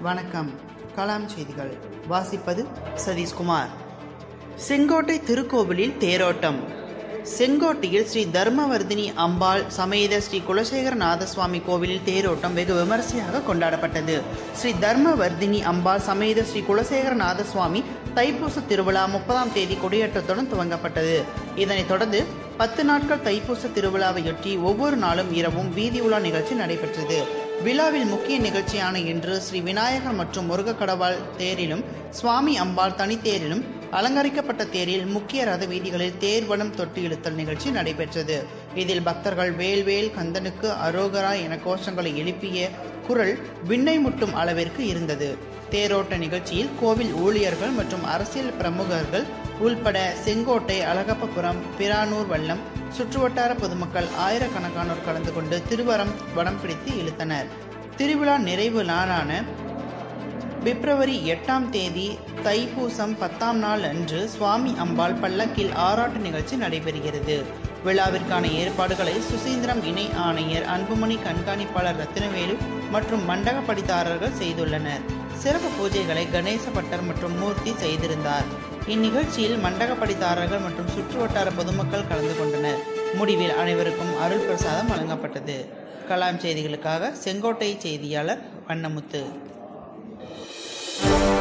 வணக்கம் கலாம் செய்திகள் வாசிப்பது சதீஷ்குமார் செங்கோட்டை திருக்கோவிலில் தேரோட்டம் செங்கோட்டையில் ஸ்ரீ தர்மவர்தினி அம்பாள் சமேத ஸ்ரீ குலசேகர நாதசுவாமி கோவிலில் தேரோட்டம் வெகு விமரிசையாக கொண்டாடப்பட்டது ஸ்ரீ தர்மவர்தினி அம்பாள் சமேத ஸ்ரீ குலசேகர நாதசுவாமி தைப்பூச திருவிழா முப்பதாம் தேதி கொடியேற்றத்துடன் துவங்கப்பட்டது இதனைத் தொடர்ந்து பத்து நாட்கள் தைப்பூச திருவிழாவையொட்டி ஒவ்வொரு நாளும் இரவும் வீதி உலா நிகழ்ச்சி நடைபெற்றது விழாவில் முக்கிய நிகழ்ச்சியான இன்று ஸ்ரீ விநாயகர் மற்றும் முருகக்கடவாள் தேரிலும் சுவாமி அம்பாள் தனித்தேரிலும் அலங்கரிக்கப்பட்ட தேரில் முக்கிய ரத வீதிகளில் தேர்வனம் தொட்டு இழுத்தல் நிகழ்ச்சி நடைபெற்றது இதில் பக்தர்கள் வேல்வேல் கந்தனுக்கு அரோகரா என கோஷங்களை எழுப்பிய குரல் விண்ணை முட்டும் அளவிற்கு இருந்தது தேரோட்ட நிகழ்ச்சியில் கோவில் ஊழியர்கள் மற்றும் அரசியல் பிரமுகர்கள் உள்பட செங்கோட்டை அழகப்பபுரம் பிரானூர் வல்லம் சுற்றுவட்டார பொதுமக்கள் ஆயிரக்கணக்கானோர் கலந்து கொண்டு திருவரம் வடம் பிடித்து இழுத்தனர் திருவிழா நிறைவு நாளான பிப்ரவரி எட்டாம் தேதி தைப்பூசம் பத்தாம் நாள் அன்று சுவாமி அம்பாள் பல்லக்கில் ஆராட்டு நிகழ்ச்சி நடைபெறுகிறது விழாவிற்கான ஏற்பாடுகளை சுசீந்திரம் இணை ஆணையர் அன்புமணி கண்காணிப்பாளர் ரத்தினவேலு மற்றும் மண்டக படித்தாரர்கள் செய்துள்ளனர் சிறப்பு பூஜைகளை கணேச பட்டர் மற்றும் மூர்த்தி செய்திருந்தார் இந்நிகழ்ச்சியில் மண்டக படித்தாரர்கள் மற்றும் சுற்றுவட்டார பொதுமக்கள் கலந்து கொண்டனர் முடிவில் அனைவருக்கும் அருள் பிரசாதம் வழங்கப்பட்டது கலாம் செய்திகளுக்காக செங்கோட்டை செய்தியாளர் வண்ணமுத்து